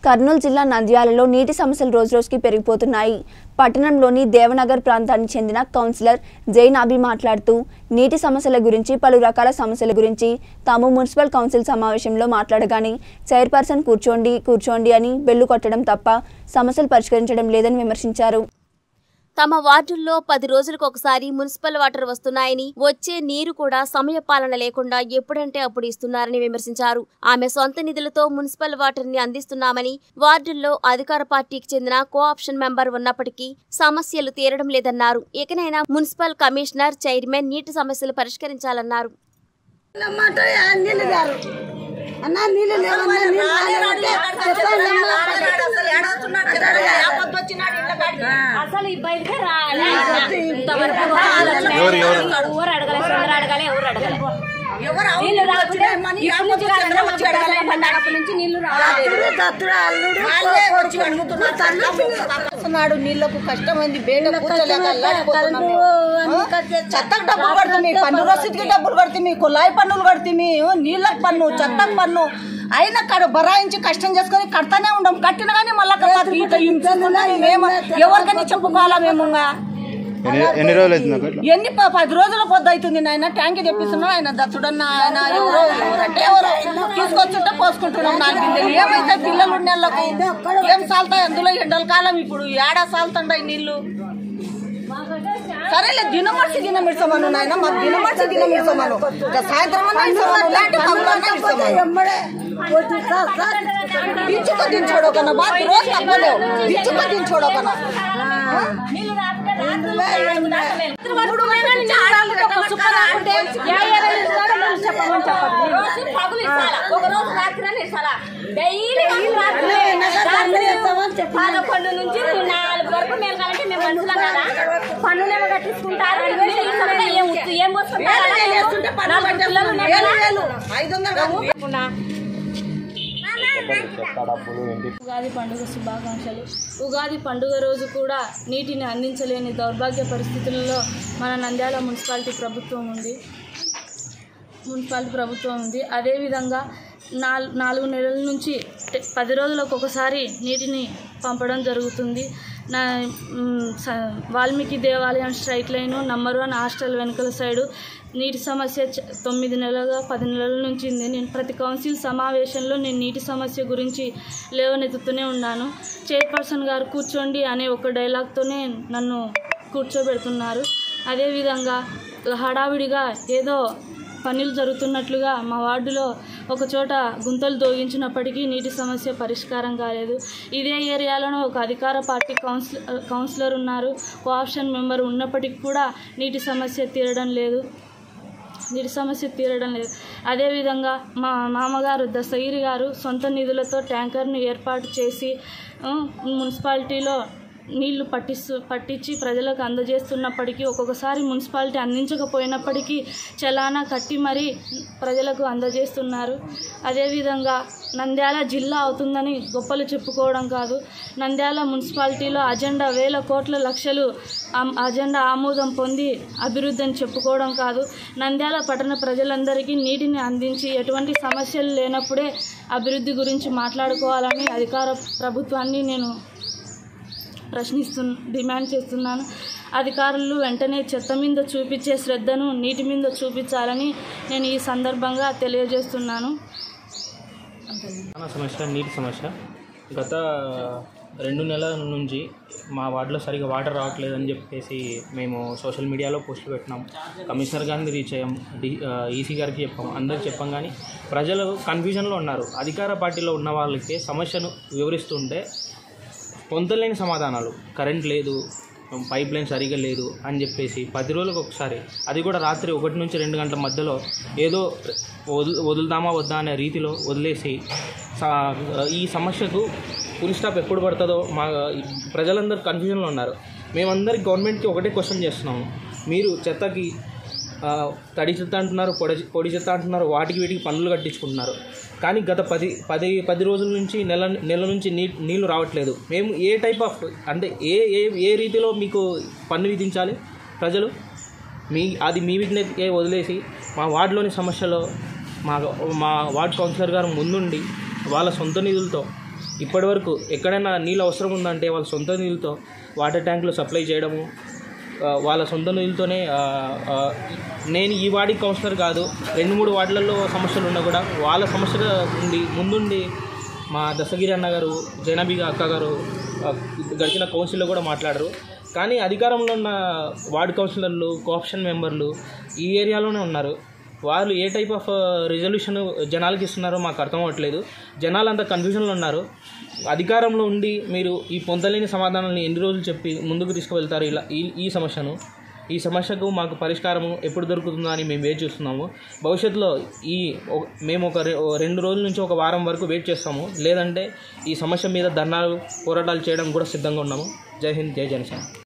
కర్నూలు జిల్లా నంద్యాలలో నీటి సమస్యలు రోజురోజుకి పెరిగిపోతున్నాయి పట్టణంలోని దేవనగర్ ప్రాంతానికి చెందిన కౌన్సిలర్ జైనాబి మాట్లాడుతూ నీటి సమస్యల గురించి పలు రకాల సమస్యల గురించి తాము మున్సిపల్ కౌన్సిల్ సమావేశంలో మాట్లాడగానే చైర్పర్సన్ కూర్చోండి కూర్చోండి అని బెల్లు కొట్టడం తప్ప సమస్యలు పరిష్కరించడం లేదని విమర్శించారు తమ వార్డుల్లో పది రోజులకు ఒకసారి మున్సిపల్ వాటర్ వస్తున్నాయని వచ్చే నీరు కూడా సమయపాలన లేకుండా ఎప్పుడంటే అప్పుడు ఇస్తున్నారని విమర్శించారు ఆమె సొంత నిధులతో మున్సిపల్ వాటర్ ని అందిస్తున్నామని వార్డుల్లో అధికార పార్టీకి చెందిన కో ఆప్షన్ మెంబర్ ఉన్నప్పటికీ సమస్యలు తీరడం లేదన్నారు ఇకనైనా మున్సిపల్ కమిషనర్ చైర్మన్ నీటి సమస్యలు పరిష్కరించాలన్నారు మాట నీళ్ళు గారు అన్న నీళ్ళు లేవన్నా నీళ్ళు రాలేదంటే చెప్పండమ్మా. అసలు ఈ బయటకే రాలే ఇంతవరకు ఎవరు అడగలే చంద్ర అడగలే ఎవరు అడగలే నీళ్లు రాకుంటే ఇప్పుడు నుంచి కాదన్నా మాకు అడగలే పండగప్పటి నుంచి నీళ్లు రాలేదు దత్తుడు, అల్లుడు, కొడుకు, తల్లి వస్తున్నాడు నీళ్లకు కష్టమైంది బేట కూర్చోలేక అల్లాడిపోతున్నాం మేము. ఆ? చెత్తకు డబ్బులు కడుతుంది పన్ను రసీదుకి డబ్బులు కడుతుంది కుళాయి పన్నులు కడుతుంది నీళ్ళకి పన్ను చెత్తకు పన్ను అయినా కడ బరాయించి కష్టం చేసుకొని కడతానే ఉండం కట్టిన కానీ మళ్ళీ ఎవరికైనా చెప్పుకోవాలా మేము ఇంకా? ఎన్ని ఎన్ని రోజులు అవుతుంది అక్క ఇట్లా? ఎన్ని ప- పది రోజుల పొద్దు అవుతుంది నాయన ట్యాంక్ తెప్పిస్తున్నాం ఆయన దత్తుడన్న ఆయన ఎవరో ఎవరంటే ఎవరో తీసుకొచ్చుంటే పోసుకుంటున్నాం నాలుగు బిందెలు ఏమైతే పిల్లలు ఉండేళ్ళకు ఏం సాల్తాయి అందులో ఎండల కాలం ఇప్పుడు ఏడా సాల్తుంటాయి నీళ్లు సరేలే దినమర్చి దినమిడ్చమను నాయన మాకు దినమర్చి దినమిడ్చమను ఇంకా సాయంత్రం అన్నా ఇస్తామను ఇలాంటి పనులన్నా ఇస్తామను ఎమ్మడే వచ్చి సార్, సార్. దించుకో దించోడకన్నా బాగా రోజు తప్పలేవు దించుకో దించోడకన్నా పదకొండు నుంచి నాలుగు వరకు మేము కాబట్టి మేము మనుషులం కదా పన్నులేమో కట్టించుకుంటారు వీళ్ళు ఈ సమయంలో ఏం ఉత్తు- ఏం పోసుకుంటారు అలా ఏం నాలుగు పిల్లలు ఉన్నారు కదా. ఐదు వందలు కాదు. ఉగాది పండుగ శుభాకాంక్షలు ఉగాది పండుగ రోజు కూడా నీటిని అందించలేని దౌర్భాగ్య పరిస్థితులలో మన నంద్యాల మున్సిపాలిటీ ప్రభుత్వం ఉంది మున్సిపాలిటీ ప్రభుత్వం ఉంది అదేవిధంగా నాల్ నాలుగు నెలల నుంచి టె- పది రోజులకు ఒకసారి నీటిని పంపడం జరుగుతుంది నా మ్, స- వాల్మీకి దేవాలయం straight line number one hostel వెనుకల సైడు నీటి సమస్య చ- తొమ్మిది నెలలుగా పది నెలల నుంచి ఉంది నేను ప్రతి కౌన్సిల్ సమావేశంలో నేను నీటి సమస్య గురించి లేవనెత్తుతూనే ఉన్నాను చైర్పర్సన్ గారు కూర్చోండి అనే ఒక డైలాగ్తోనే నన్ను కూర్చోబెడుతున్నారు అదేవిధంగా హడావిడిగా ఏదో పనులు జరుగుతున్నట్లుగా మా వార్డులో ఒక చోట గుంతలు తోగించినప్పటికీ నీటి సమస్య పరిష్కారం కాలేదు ఇదే ఏరియాలోనే ఒక అధికార పార్టీ కౌన్సిలర్ కౌన్సిలర్ ఉన్నారు కోఆప్షన్ మెంబర్ ఉన్నప్పటికీ కూడా నీటి సమస్య తీరడం లేదు నీటి సమస్య తీరడం లేదు అదేవిధంగా మా మామగారు దస్తగిరి గారు సొంత నిధులతో ట్యాంకర్ను ఏర్పాటు చేసి ఆ, మున్సిపాలిటీలో నీళ్లు పట్టిస్తూ పట్టించి ప్రజలకు అందజేస్తున్నప్పటికీ ఒక్కొక్కసారి మున్సిపాలిటీ అందించకపోయినప్పటికీ చలానా కట్టి మరీ ప్రజలకు అందజేస్తున్నారు అదేవిధంగా నంద్యాల జిల్లా అవుతుందని గొప్పలు చెప్పుకోవడం కాదు నంద్యాల మున్సిపాలిటీలో అజెండా వేల కోట్ల లక్షలు ఆమ్- అజెండా ఆమోదం పొంది అభివృద్ధి అని చెప్పుకోవడం కాదు నంద్యాల పట్టణ ప్రజలందరికీ నీటిని అందించి ఎటువంటి సమస్యలు లేనప్పుడే అభివృద్ధి గురించి మాట్లాడుకోవాలని అధికార ప్రభుత్వాన్ని నేను ప్రశ్నిస్తు డిమాండ్ చేస్తున్నాను అధికారులు వెంటనే చెత్త మీద చూపించే శ్రద్ధను నీటి మీద చూపించాలని నేను ఈ సందర్భంగా తెలియజేస్తున్నాను ప్రధాన సమస్య నీటి సమస్య గత రెండు నెలల నుంచి మా వార్డులో సరిగా వాటర్ రావట్లేదని చెప్పేసి మేము సోషల్ మీడియాలో పోస్టులు పెట్టినాం కమిషనర్ గారిని రీచ్ అయ్యాం డి ఈసీ గారికి చెప్పాం అందరికి చెప్పాం కానీ ప్రజలు కన్ఫ్యూజన్లో ఉన్నారు అధికార పార్టీలో ఉన్న వాళ్ళకి సమస్యను వివరిస్తుంటే పొందలేని సమాధానాలు కరెంట్ లేదు పైప్ లైన్ సరిగా లేదు అని చెప్పేసి పది రోజులకు ఒకసారి అది కూడా రాత్రి ఒకటి నుంచి రెండు గంటల మధ్యలో ఏదో వదులు వదులుదామా వద్దా అనే రీతిలో వదిలేసి సా- ఈ సమస్యకు ఫుల్ స్టాప్ ఎప్పుడు పడుతుందో మా ప్రజలందరూ కన్ఫ్యూజన్లో ఉన్నారు మేమందరికి గవర్నమెంట్కి ఒకటే క్వశ్చన్ చేస్తున్నాము మీరు చెత్తకి ఆ, తడి చెత్త అంటున్నారు పొడి పొడి చెత్త అంటున్నారు వాటికి వీటికి పన్నులు కట్టించుకుంటున్నారు కానీ గత పది పది పది రోజుల నుంచి నెల నెల నుంచి నీ నీళ్లు రావట్లేదు మేము ఏ టైప్ ఆఫ్ అంటే ఏ ఏ ఏ రీతిలో మీకు పన్ను విధించాలి ప్రజలు మీ అది మీ విజ్ఞతకే వదిలేసి మా వార్డులోని సమస్యలో మా మా వార్డ్ కౌన్సిలర్ గారు ముందుండి వాళ్ళ సొంత నిధులతో ఇప్పటి వరకు ఎక్కడైనా నీళ్ళు అవసరం ఉందంటే వాళ్ళ సొంత నీళ్ళతో వాటర్ ట్యాంకులు సప్లై చేయడము ఆ, వాళ్ళ సొంత నిధులతోనే ఆ, ఆ, నేను ఈ వార్డుకి కౌన్సిలర్ కాదు రెండు మూడు వార్డులలో సమస్యలు ఉన్నా కూడా వాళ్ళ సమస్యలు ఉండి ముందుండి మా దశగిరి అన్న గారు జైనబీ అక్క గారు ఆ, గడిచిన కౌన్సిల్లో కూడా మాట్లాడరు కానీ అధికారంలో ఉన్న వార్డు కౌన్సిలర్లు కోఆప్షన్ మెంబర్లు ఈ ఏరియాలోనే ఉన్నారు వాళ్ళు ఏ టైప్ ఆఫ్ రిజల్యూషన్ జనాలకి ఇస్తున్నారో మాకు అర్థం అవ్వట్లేదు జనాలు అంతా కన్ఫ్యూజన్లో ఉన్నారు అధికారంలో ఉండి మీరు ఈ పొందలేని సమాధానాన్ని ఎన్ని రోజులు చెప్పి ముందుకు తీసుకువెళ్తారు ఇలా ఈ ఈ సమస్యను ఈ సమస్యకు మాకు పరిష్కారం ఎప్పుడు దొరుకుతుందో అని మేము వెయిట్ చేస్తున్నాము భవిష్యత్తులో ఈ ఒక- మేము ఒక రె- ఓ రెండు రోజుల నుంచి ఒక వారం వరకు వెయిట్ చేస్తాము లేదంటే ఈ సమస్య మీద ధర్నాలు పోరాటాలు చేయడం కూడా సిద్ధంగా ఉన్నాము జై హింద్ జై జనసేన